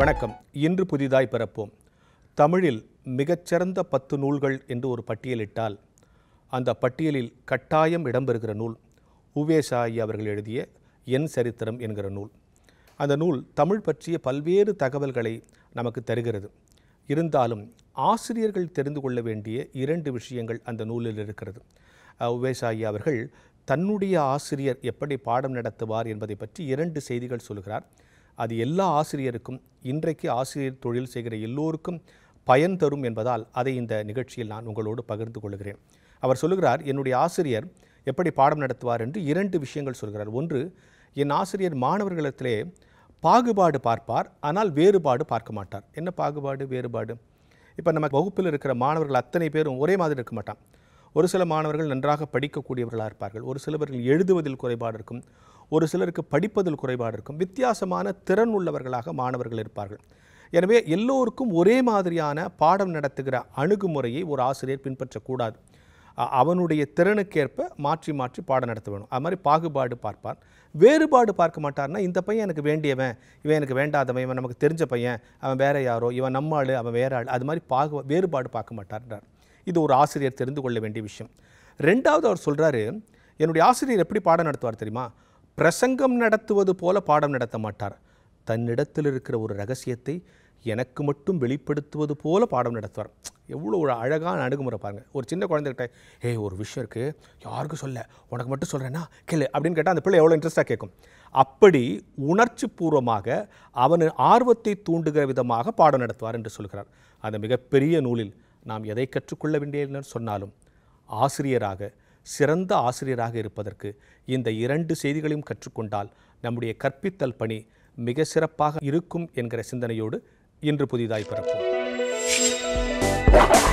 வணக்கம் இன்று புதிதாய் பிறப்போம் தமிழில் மிகச்சிறந்த பத்து நூல்கள் என்று ஒரு பட்டியலிட்டால் அந்த பட்டியலில் கட்டாயம் இடம்பெறுகிற நூல் உவேசாயி அவர்கள் எழுதிய என் சரித்திரம் என்கிற நூல் அந்த நூல் தமிழ் பற்றிய பல்வேறு தகவல்களை நமக்கு தருகிறது இருந்தாலும் ஆசிரியர்கள் தெரிந்து கொள்ள வேண்டிய இரண்டு விஷயங்கள் அந்த நூலில் இருக்கிறது அஹ் உவேசாயி அவர்கள் தன்னுடைய ஆசிரியர் எப்படி பாடம் நடத்துவார் என்பதை பற்றி இரண்டு செய்திகள் சொல்கிறார் அது எல்லா ஆசிரியருக்கும் இன்றைக்கு ஆசிரியர் தொழில் செய்கிற எல்லோருக்கும் பயன் தரும் என்பதால் அதை இந்த நிகழ்ச்சியில் நான் உங்களோடு பகிர்ந்து கொள்கிறேன் அவர் சொல்லுகிறார் என்னுடைய ஆசிரியர் எப்படி பாடம் நடத்துவார் என்று இரண்டு விஷயங்கள் சொல்கிறார் ஒன்று என் ஆசிரியர் மாணவர்களிடத்திலே பாகுபாடு பார்ப்பார் ஆனால் வேறுபாடு பார்க்க மாட்டார் என்ன பாகுபாடு வேறுபாடு இப்போ நம்ம வகுப்பில் இருக்கிற மாணவர்கள் அத்தனை பேரும் ஒரே மாதிரி இருக்க மாட்டான் ஒரு சில மாணவர்கள் நன்றாக படிக்கக்கூடியவர்களாக இருப்பார்கள் ஒரு சிலவர்கள் எழுதுவதில் குறைபாடு இருக்கும் ஒரு சிலருக்கு படிப்பதில் குறைபாடு இருக்கும் வித்தியாசமான திறன் உள்ளவர்களாக மாணவர்கள் இருப்பார்கள் எனவே எல்லோருக்கும் ஒரே மாதிரியான பாடம் நடத்துகிற அணுகுமுறையை ஒரு ஆசிரியர் பின்பற்றக்கூடாது அ- அவனுடைய திறனுக்கேற்ப மாற்றி மாற்றி பாடம் நடத்த வேணும் அது மாதிரி பாகுபாடு பார்ப்பார் வேறுபாடு பார்க்க மாட்டார்னா இந்த பையன் எனக்கு வேண்டியவன் இவன் எனக்கு வேண்டாதவன் இவன் நமக்கு தெரிஞ்ச பையன் அவன் வேற யாரோ இவன் நம்ம ஆளு அவன் வேற ஆள் அது மாதிரி பாகு வேறுபாடு பார்க்க மாட்டார்ன்றார் இது ஒரு ஆசிரியர் தெரிந்து கொள்ள வேண்டிய விஷயம் ரெண்டாவது அவர் சொல்றாரு என்னுடைய ஆசிரியர் எப்படி பாடம் நடத்துவார் தெரியுமா பிரசங்கம் நடத்துவது போல பாடம் நடத்த மாட்டார் தன்னிடத்தில் இருக்கிற ஒரு ரகசியத்தை எனக்கு மட்டும் வெளிப்படுத்துவது போல பாடம் நடத்துவார் எவ்வளோ ஒரு அழகான அணுகுமுறை பாருங்க ஒரு சின்ன குழந்தைகிட்ட ஏய் ஒரு விஷயம் இருக்குது யாருக்கும் சொல்ல உனக்கு மட்டும் சொல்கிறேன்னா கேளு அப்படின்னு கேட்டால் அந்த பிள்ளை எவ்வளோ இன்ட்ரெஸ்ட்டாக கேட்கும் அப்படி உணர்ச்சி பூர்வமாக அவன் ஆர்வத்தை தூண்டுகிற விதமாக பாடம் நடத்துவார் என்று சொல்கிறார் அந்த மிகப்பெரிய நூலில் நாம் எதை கற்றுக்கொள்ள வேண்டியதுன்னு சொன்னாலும் ஆசிரியராக சிறந்த ஆசிரியராக இருப்பதற்கு இந்த இரண்டு செய்திகளையும் கற்றுக்கொண்டால் நம்முடைய கற்பித்தல் பணி மிக சிறப்பாக இருக்கும் என்கிற சிந்தனையோடு இன்று புதிதாய் பிறப்போம்